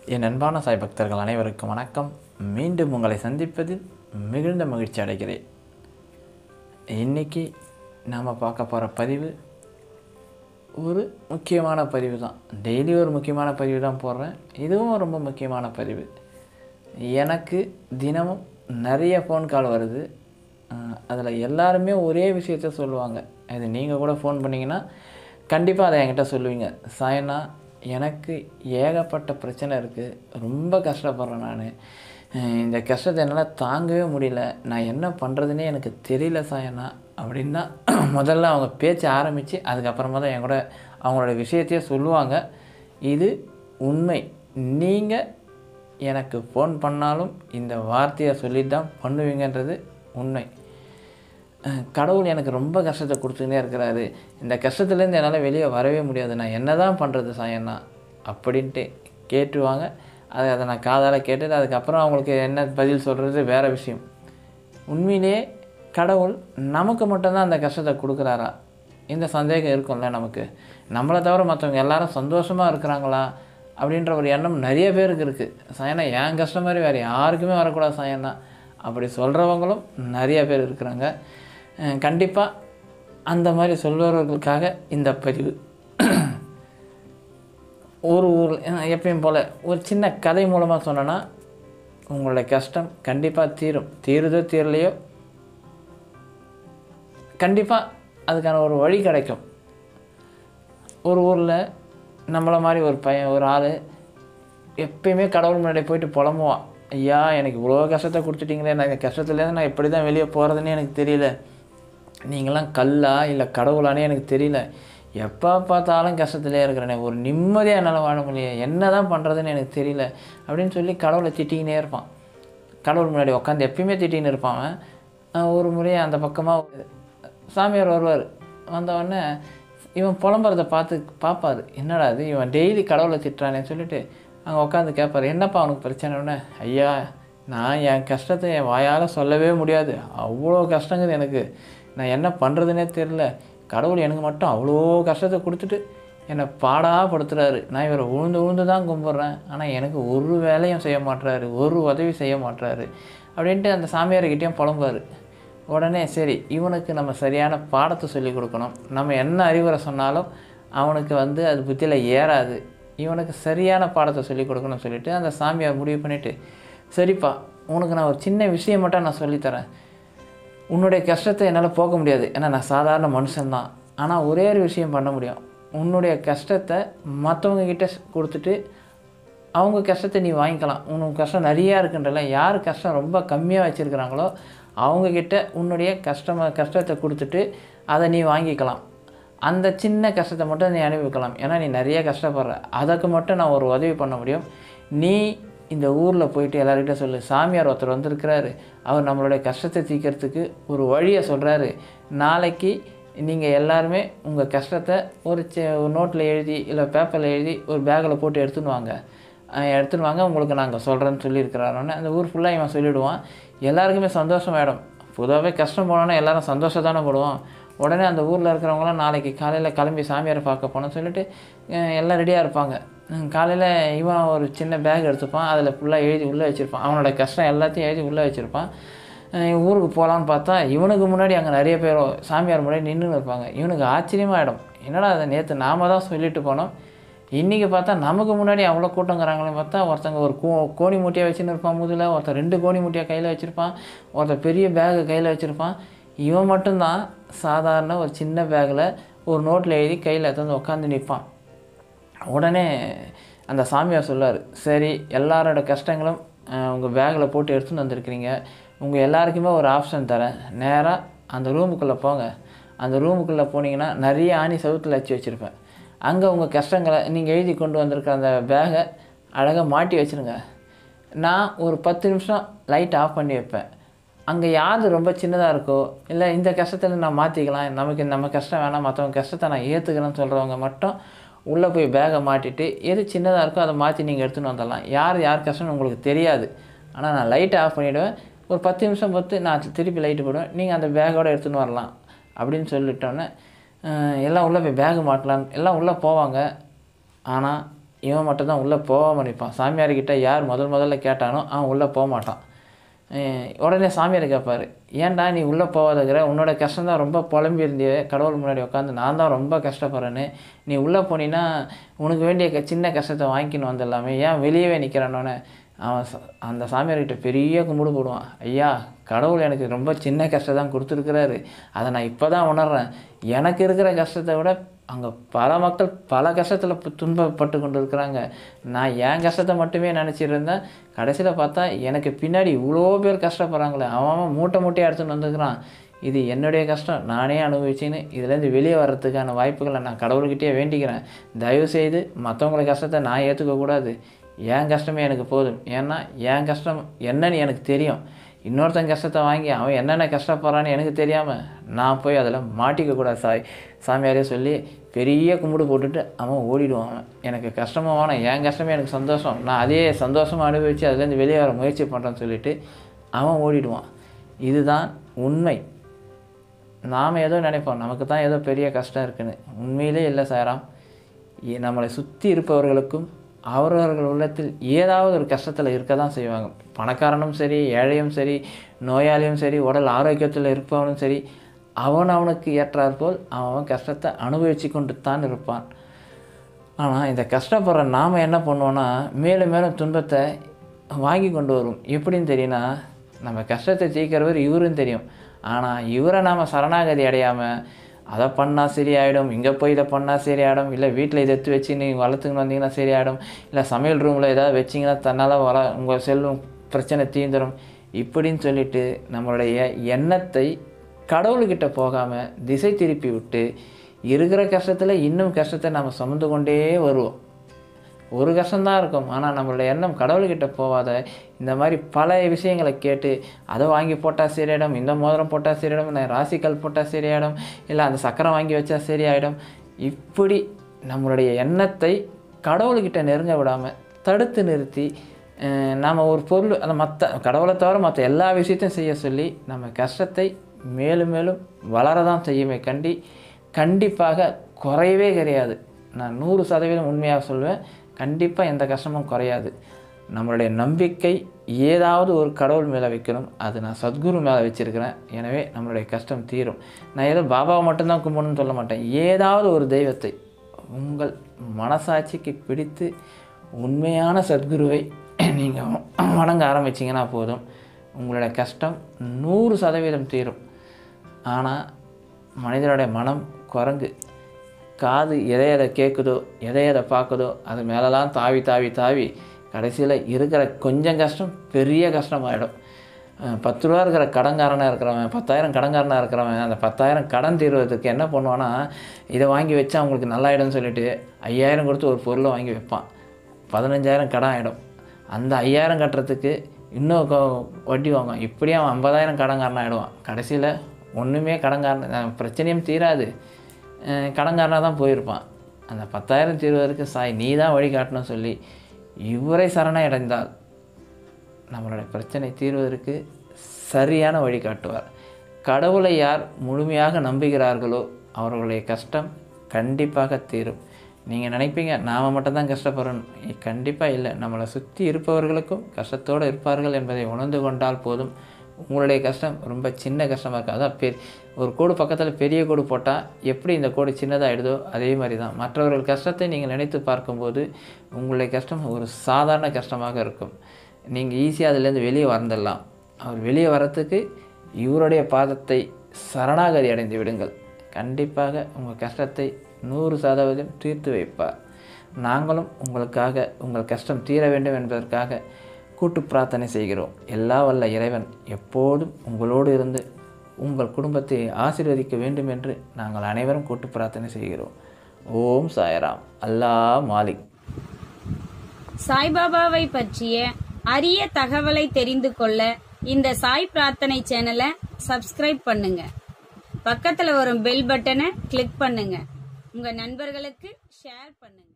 என் அன்பான சாய் பக்தர்கள் அனைவருக்கும் வணக்கம் மீண்டும் உங்களை சந்திப்பதில் மிகுந்த மகிழ்ச்சி அடைகிறேன் இன்னைக்கு நாம் பார்க்க போகிற பதிவு ஒரு முக்கியமான பதிவு தான் டெய்லி ஒரு முக்கியமான பதிவு தான் போடுறேன் இதுவும் ரொம்ப முக்கியமான பதிவு எனக்கு தினமும் நிறைய ஃபோன் கால் வருது அதில் எல்லாருமே ஒரே விஷயத்த சொல்லுவாங்க இது நீங்கள் கூட ஃபோன் பண்ணிங்கன்னா கண்டிப்பாக அதை என்கிட்ட சொல்லுவீங்க சாயனா எனக்கு ஏகப்பட்ட பிரச்சனை இருக்குது ரொம்ப கஷ்டப்படுறேன் நான் இந்த கஷ்டத்தை என்னால் தாங்கவே முடியல நான் என்ன பண்ணுறதுனே எனக்கு தெரியல சாயனா அப்படின்னா முதல்ல அவங்க பேச்ச ஆரம்பித்து அதுக்கப்புறமா தான் என் கூட அவங்களோட விஷயத்தையே சொல்லுவாங்க இது உண்மை நீங்கள் எனக்கு ஃபோன் பண்ணாலும் இந்த வார்த்தையை சொல்லி தான் பண்ணுவீங்கன்றது உண்மை அஹ் கடவுள் எனக்கு ரொம்ப கஷ்டத்தை கொடுத்துக்கிட்டே இருக்கிறாரு இந்த கஷ்டத்துலேருந்து என்னால் வெளியே வரவே முடியாது நான் என்ன தான் பண்ணுறது சாயண்ணா அப்படின்ட்டு கேட்டுவாங்க அதை அதை நான் காதால் கேட்டுட்டு அதுக்கப்புறம் அவங்களுக்கு என்ன பதில் சொல்கிறது வேறு விஷயம் உண்மையிலேயே கடவுள் நமக்கு மட்டும்தான் அந்த கஷ்டத்தை கொடுக்குறாரா இந்த சந்தேகம் இருக்கும்ல நமக்கு நம்மளை தவிர மற்றவங்க எல்லாரும் சந்தோஷமாக இருக்கிறாங்களா அப்படின்ற ஒரு எண்ணம் நிறைய பேருக்கு இருக்குது சாயனா என் கஷ்டம் மாதிரி வேறு யாருக்குமே வரக்கூடாது சாயனா அப்படி சொல்கிறவங்களும் நிறைய பேர் இருக்கிறாங்க கண்டிப்பாக அந்த மாதிரி சொல்பவர்களுக்காக இந்த பதிவு ஒரு ஊர் எப்பயும் போல் ஒரு சின்ன கதை மூலமாக சொன்னேன்னா உங்களுடைய கஷ்டம் கண்டிப்பாக தீரும் தீருதோ தீரலையோ கண்டிப்பாக அதுக்கான ஒரு வழி கிடைக்கும் ஒரு ஊரில் நம்மளை மாதிரி ஒரு பையன் ஒரு ஆள் எப்பயுமே கடவுள் முன்னாடி போயிட்டு புலம்புவான் ஐயா எனக்கு இவ்வளோ கஷ்டத்தை கொடுத்துட்டீங்களே நான் இந்த கஷ்டத்துலேருந்து நான் எப்படி தான் வெளியே போகிறதுன்னு எனக்கு தெரியல நீங்களாம் கல்லா இல்லை கடவுளானே எனக்கு தெரியல எப்போ பார்த்தாலும் கஷ்டத்துலேயே இருக்கிறேனே ஒரு நிம்மதியாக என்னால் வாழ முடியல என்ன தான் பண்ணுறதுன்னு எனக்கு தெரியல அப்படின்னு சொல்லி கடவுளை திட்டிக்கினே இருப்பான் கடவுள் முன்னாடி உட்காந்து எப்பயுமே திட்டின்னு இருப்பான் அவன் ஒரு முறையை அந்த பக்கமாக சாமியார் வருவார் வந்தவொடனே இவன் புலம்புறதை பார்த்து பார்ப்பார் என்னடா இது இவன் டெய்லி கடவுளை திட்டுறானேன்னு சொல்லிட்டு அங்கே உட்காந்து கேட்பார் என்னப்பா அவனுக்கு பிரச்சனைன்னு ஐயா நான் என் கஷ்டத்தை என் வாயால் சொல்லவே முடியாது அவ்வளோ கஷ்டங்குது எனக்கு நான் என்ன பண்ணுறதுனே தெரில கடவுள் எனக்கு மட்டும் அவ்வளோ கஷ்டத்தை கொடுத்துட்டு என்னை பாடாப்படுத்துகிறாரு நான் இவரை உழுந்து உழுந்து தான் கும்பிட்றேன் ஆனால் எனக்கு ஒரு வேலையும் செய்ய மாட்டுறாரு ஒரு உதவி செய்ய மாட்டுறாரு அப்படின்ட்டு அந்த சாமியார்கிட்டேயும் புலம்பார் உடனே சரி இவனுக்கு நம்ம சரியான பாடத்தை சொல்லி கொடுக்கணும் நம்ம என்ன அறிவுரை சொன்னாலும் அவனுக்கு வந்து அது புத்தியில் ஏறாது இவனுக்கு சரியான பாடத்தை சொல்லி கொடுக்கணும்னு சொல்லிட்டு அந்த சாமியார் முடிவு பண்ணிவிட்டு சரிப்பா உனக்கு நான் ஒரு சின்ன விஷயம் மட்டும் நான் சொல்லித்தரேன் உன்னுடைய கஷ்டத்தை என்னால் போக்க முடியாது ஏன்னா நான் சாதாரண மனுஷன்தான் ஆனால் ஒரே ஒரு விஷயம் பண்ண முடியும் உன்னுடைய கஷ்டத்தை மற்றவங்க கிட்ட கொடுத்துட்டு அவங்க கஷ்டத்தை நீ வாங்கிக்கலாம் உனக்கு கஷ்டம் நிறையா இருக்குன்றல யார் கஷ்டம் ரொம்ப கம்மியாக வச்சுருக்கிறாங்களோ அவங்கக்கிட்ட உன்னுடைய கஷ்டமாக கஷ்டத்தை கொடுத்துட்டு அதை நீ வாங்கிக்கலாம் அந்த சின்ன கஷ்டத்தை மட்டும் நீ அனுபவிக்கலாம் ஏன்னா நீ நிறைய கஷ்டப்படுற அதுக்கு மட்டும் நான் ஒரு உதவி பண்ண முடியும் நீ இந்த ஊரில் போயிட்டு எல்லார்கிட்ட சொல்லு சாமியார் ஒருத்தர் வந்திருக்கிறாரு அவர் நம்மளுடைய கஷ்டத்தை தீர்க்கறதுக்கு ஒரு வழியை சொல்கிறாரு நாளைக்கு நீங்கள் எல்லாருமே உங்கள் கஷ்டத்தை ஒரு ஒரு நோட்டில் எழுதி இல்லை பேப்பரில் எழுதி ஒரு பேக்கில் போட்டு எடுத்துன்னு வாங்க எடுத்துன்னு வாங்க உங்களுக்கு நாங்கள் சொல்கிறேன்னு சொல்லியிருக்கிறாரோன்னு அந்த ஊர் ஃபுல்லாக இவன் சொல்லிவிடுவான் எல்லாருக்குமே சந்தோஷம் ஆகிடும் பொதுவாகவே கஷ்டம் போனோன்னா எல்லாரும் சந்தோஷம் தானே போடுவோம் உடனே அந்த ஊரில் இருக்கிறவங்களாம் நாளைக்கு காலையில் கிளம்பி சாமியாரை பார்க்க போனோம்னு சொல்லிட்டு எல்லாம் ரெடியாக இருப்பாங்க காலையில் இவன் ஒரு சின்ன பேக் எடுத்துப்பான் அதில் ஃபுல்லாக எழுதி உள்ளே வச்சுருப்பான் அவனோட கஷ்டம் எல்லாத்தையும் எழுதி உள்ளே வச்சுருப்பான் ஊருக்கு போகலான்னு பார்த்தா இவனுக்கு முன்னாடி அங்கே நிறைய பேர் சாமியார் முன்னாடி நின்றுன்னு இருப்பாங்க இவனுக்கு ஆச்சரியமாகிடும் என்னடா அதை நேற்று நாம தான் சொல்லிட்டு போனோம் இன்றைக்கி பார்த்தா நமக்கு முன்னாடி அவ்வளோ கூட்டங்கிறாங்களே பார்த்தா ஒருத்தங்க ஒரு கோ கோணி மூட்டையாக வச்சுன்னு இருப்பான் முதில் ஒருத்தர் ரெண்டு கோணி மூட்டையாக கையில் வச்சுருப்பான் ஒருத்தர் பெரிய பேகு கையில் வச்சுருப்பான் இவன் மட்டும்தான் சாதாரண ஒரு சின்ன பேக்கில் ஒரு நோட்டில் எழுதி கையில் எடுத்து உட்காந்து நிற்பான் உடனே அந்த சாமியார் சொல்லார் சரி எல்லாரோட கஷ்டங்களும் உங்கள் பேக்கில் போட்டு எடுத்துன்னு வந்திருக்கிறீங்க உங்கள் எல்லாருக்குமே ஒரு ஆப்ஷன் தரேன் நேராக அந்த ரூமுக்குள்ளே போங்க அந்த ரூமுக்குள்ளே போனீங்கன்னா நிறைய ஆணி சவுத்தில் வச்சு வச்சுருப்பேன் அங்கே உங்கள் கஷ்டங்களை நீங்கள் எழுதி கொண்டு வந்திருக்க அந்த பேகை அழகாக மாட்டி வச்சுருங்க நான் ஒரு பத்து நிமிஷம் லைட் ஆஃப் பண்ணி வைப்பேன் அங்கே யார் ரொம்ப சின்னதாக இருக்கோ இல்லை இந்த கஷ்டத்தில் நான் மாற்றிக்கலாம் நமக்கு நம்ம கஷ்டம் வேணாம் மற்றவங்க கஷ்டத்தை நான் ஏற்றுக்கிறேன்னு சொல்கிறவங்க மட்டும் உள்ளே போய் பேகை மாட்டிட்டு எது சின்னதாக இருக்கோ அதை மாற்றி நீங்கள் எடுத்துன்னு வந்துடலாம் யார் யார் கஷ்டம்னு உங்களுக்கு தெரியாது ஆனால் நான் லைட்டை ஆஃப் பண்ணிவிடுவேன் ஒரு பத்து நிமிஷம் பொறுத்து நான் திருப்பி லைட்டு போடுவேன் நீங்கள் அந்த பேக்கோடு எடுத்துன்னு வரலாம் அப்படின்னு சொல்லிட்டோன்னே எல்லாம் உள்ளே போய் பேகு மாட்டலான்னு எல்லாம் உள்ளே போவாங்க ஆனால் இவன் மட்டும் தான் உள்ளே போகாமல் நிற்பான் சாமியார்கிட்ட யார் முதல் முதல்ல கேட்டானோ அவன் உள்ளே போக மாட்டான் அஹ் உடனே சாமியார் கேட்பார் ஏன்டா நீ உள்ளே போகாதங்கிற உன்னோட கஷ்டம் தான் ரொம்ப புலம்பி இருந்தியே கடவுள் முன்னாடி உட்காந்து நான் தான் ரொம்ப கஷ்டப்படுறேன்னு நீ உள்ளே போனீன்னா உனக்கு வேண்டிய க- சின்ன கஷ்டத்தை வாங்கிக்கின்னு வந்துடலாமே ஏன் வெளியவே நிற்கிறானோன்னு அவன் ச- அந்த சாமியார்கிட்ட பெரிய கும்பிடு போடுவான் ஐயா கடவுள் எனக்கு ரொம்ப சின்ன கஷ்டம் தான் கொடுத்துருக்குறாரு அதை நான் இப்போ தான் உணர்றேன் எனக்கு இருக்கிற கஷ்டத்தை விட அங்கே பல மக்கள் பல கஷ்டத்தில் துன்பப்பட்டு கொண்டு இருக்கிறாங்க நான் என் கஷ்டத்தை மட்டுமே நினச்சிட்டு இருந்தேன் கடைசியில் பார்த்தா எனக்கு பின்னாடி இவ்வளோ பேர் கஷ்டப்படுறாங்களே அவன் அவன் மூட்டை மூட்டையாக எடுத்துன்னு வந்துக்கிறான் இது என்னுடைய கஷ்டம் நானே அனுபவிச்சின்னு இதுலேருந்து வெளியே வர்றதுக்கான வாய்ப்புகளை நான் கடவுள்கிட்டயே வேண்டிக்கிறேன் தயவு செய்து மற்றவங்கள கஷ்டத்தை நான் ஏற்றுக்கக்கூடாது என் கஷ்டமே எனக்கு போதும் ஏன்னா என் கஷ்டம் என்னன்னு எனக்கு தெரியும் இன்னொருத்தன் கஷ்டத்தை வாங்கி அவன் என்னென்ன கஷ்டப்படுறான்னு எனக்கு தெரியாமல் நான் போய் அதில் மாட்டிக்க கூடாது சாய் சாமியாரே சொல்லி பெரிய கும்பிடு போட்டுட்டு அவன் ஓடிடுவான் அவன். எனக்கு கஷ்டமாக வேணாம் என் கஷ்டமே எனக்கு சந்தோஷம் நான் அதே சந்தோஷமாக அனுபவித்து அதுலேருந்து வெளியே வர முயற்சி பண்ணுறேன்னு சொல்லிட்டு அவன் ஓடிடுவான் இதுதான் உண்மை நாம் ஏதோ நினைப்போம் நமக்கு தான் ஏதோ பெரிய கஷ்டம் இருக்குன்னு உண்மையிலே இல்லை சாராம் இ- நம்மளை சுற்றி இருப்பவர்களுக்கும் அவரவர்கள் உள்ளத்தில் ஏதாவது ஒரு கஷ்டத்தில் இருக்க தான் செய்வாங்க பணக்காரனும் சரி ஏழையும் சரி நோயாளியும் சரி உடல் ஆரோக்கியத்தில் இருப்பவனும் சரி அவன் அவனுக்கு ஏற்றாற்போல் அவன் அவன் கஷ்டத்தை அனுபவித்து கொண்டு தான் இருப்பான் ஆனால் இந்த கஷ்டப்படுற நாம் என்ன பண்ணுவோன்னா மேலும் மேலும் துன்பத்தை வாங்கி கொண்டு வரும் எப்படின்னு தெரியும்னா நம்ம கஷ்டத்தை தீர்க்கிறவர் இவரும் தெரியும் ஆனால் இவரை நாம் சரணாகதி அடையாமல் அதை பண்ணால் சரியாயிடும் இங்கே போய் இதை பண்ணால் சரியாயிடும் இல்லை வீட்டில் இதை எடுத்து வச்சு நீங்கள் வளர்த்துக்கின்னு வந்தீங்கன்னா சரியாயிடும் இல்லை சமையல் ரூமில் ஏதாவது வச்சிங்கன்னா தன்னால் வள உங்கள் செல்வம் பிரச்சனை தீந்துடும் இப்படின்னு சொல்லிட்டு நம்மளுடைய எண்ணத்தை கடவுள்கிட்ட போகாமல் திசை திருப்பி விட்டு இருக்கிற கஷ்டத்தில் இன்னும் கஷ்டத்தை நம்ம சுமந்து கொண்டே வருவோம் ஒரு கஷ்டம்தான் இருக்கும் ஆனால் நம்மளுடைய எண்ணம் கடவுள்கிட்ட போகாத இந்த மாதிரி பல விஷயங்களை கேட்டு அதை வாங்கி போட்டால் சரியாயிடும் இந்த மோதிரம் போட்டால் சரியாயிடும் இல்லை ராசிக்கல் போட்டால் சரியாயிடும் இல்லை அந்த சக்கரம் வாங்கி வச்சா சரியாயிடும் இப்படி நம்மளுடைய எண்ணத்தை கடவுள்கிட்ட நெருங்க விடாமல் தடுத்து நிறுத்தி நாம் ஒரு பொருள் அந்த மற்ற கடவுளை தவிர மற்ற எல்லா விஷயத்தையும் செய்ய சொல்லி நம்ம கஷ்டத்தை மேலும் மேலும் வளரதான் செய்யுமே கண்டி கண்டிப்பாக குறையவே கிடையாது நான் நூறு சதவீதம் உண்மையாக சொல்வேன் கண்டிப்பாக எந்த கஷ்டமும் குறையாது நம்மளுடைய நம்பிக்கை ஏதாவது ஒரு கடவுள் மேலே வைக்கணும் அது நான் சத்குரு மேலே வச்சுருக்கிறேன் எனவே நம்மளுடைய கஷ்டம் தீரும் நான் ஏதோ பாபாவை மட்டும்தான் கும்பிடணும்னு சொல்ல மாட்டேன் ஏதாவது ஒரு தெய்வத்தை உங்கள் மனசாட்சிக்கு பிடித்து உண்மையான சத்குருவை நீங்கள் வணங்க ஆரம்பிச்சிங்கன்னா போதும் உங்களுடைய கஷ்டம் நூறு சதவீதம் தீரும் ஆனால் மனிதனுடைய மனம் குரங்கு காது எதை எதை கேட்குதோ எதை எதை பார்க்குதோ அது மேலெல்லாம் தாவி தாவி தாவி கடைசியில் இருக்கிற கொஞ்சம் கஷ்டம் பெரிய கஷ்டமாயிடும் அஹ் பத்து ரூபா இருக்கிற கடன்காரனாக இருக்கிறவன் பத்தாயிரம் கடன்காரனாக இருக்கிறவன் அந்த பத்தாயிரம் கடன் தீர்வதற்கு என்ன பண்ணுவான்னா இதை வாங்கி வச்சா அவங்களுக்கு நல்லாயிடும்னு சொல்லிட்டு ஐயாயிரம் கொடுத்து ஒரு பொருளை வாங்கி வைப்பான் பதினஞ்சாயிரம் கடன் ஆகிடும் அந்த ஐயாயிரம் கட்டுறதுக்கு இன்னும் கொ- வட்டி வாங்குவான் இப்படியே அவன் ஐம்பதாயிரம் கடன்காரன் ஆகிடுவான் கடைசியில் ஒன்றுமே கடன்காரன் அஹ் பிரச்சனையும் தீராது அஹ் கடன்காரனாக தான் போயிருப்பான் அந்த பத்தாயிரம் தீர்வதற்கு சாய் நீ தான் வழி காட்டணும்னு சொல்லி இவரை சரணை அடைந்தால் நம்மளுடைய பிரச்சனை தீர்வதற்கு சரியான வழி காட்டுவார் கடவுளை யார் முழுமையாக நம்புகிறார்களோ அவர்களுடைய கஷ்டம் கண்டிப்பாக தீரும் நீங்கள் நினைப்பீங்க நாம் மட்டும்தான் கஷ்டப்படுறோம் கண்டிப்பாக இல்லை நம்மளை சுற்றி இருப்பவர்களுக்கும் கஷ்டத்தோடு இருப்பார்கள் என்பதை உணர்ந்து கொண்டால் போதும் உங்களுடைய கஷ்டம் ரொம்ப சின்ன கஷ்டமாக இருக்குது அதான் பெரிய ஒரு கோடு பக்கத்தில் பெரிய கோடு போட்டால் எப்படி இந்த கோடு சின்னதாகிடுதோ அதே மாதிரி தான் மற்றவர்கள் கஷ்டத்தை நீங்கள் நினைத்து பார்க்கும்போது உங்களுடைய கஷ்டம் ஒரு சாதாரண கஷ்டமாக இருக்கும் நீங்கள் ஈஸியாக அதுலேருந்து வெளியே வந்துடலாம் அவர் வெளியே வர்றதுக்கு இவருடைய பாதத்தை சரணாகதி அடைந்து விடுங்கள் கண்டிப்பாக உங்கள் கஷ்டத்தை நூறு சதவீதம் தீர்த்து வைப்பார் நாங்களும் உங்களுக்காக உங்கள் கஷ்டம் தீர வேண்டும் என்பதற்காக கூட்டு பிரார்த்தனை செய்கிறோம் எல்லா வல்ல இறைவன் எப்போதும் உங்களோடு இருந்து உங்கள் குடும்பத்தை ஆசீர்வதிக்க வேண்டும் என்று நாங்கள் அனைவரும் கூட்டு பிரார்த்தனை செய்கிறோம் ஓம் சாய்ராம் அல்லாஹ் மாலிக் சாய்பாபாவை பற்றிய அரிய தகவலை தெரிந்து கொள்ள இந்த சாய் பிரார்த்தனை சேனலை சப்ஸ்கிரைப் பண்ணுங்க பக்கத்துல வரும் பெல் பட்டனை கிளிக் பண்ணுங்க உங்க நண்பர்களுக்கு ஷேர் பண்ணுங்க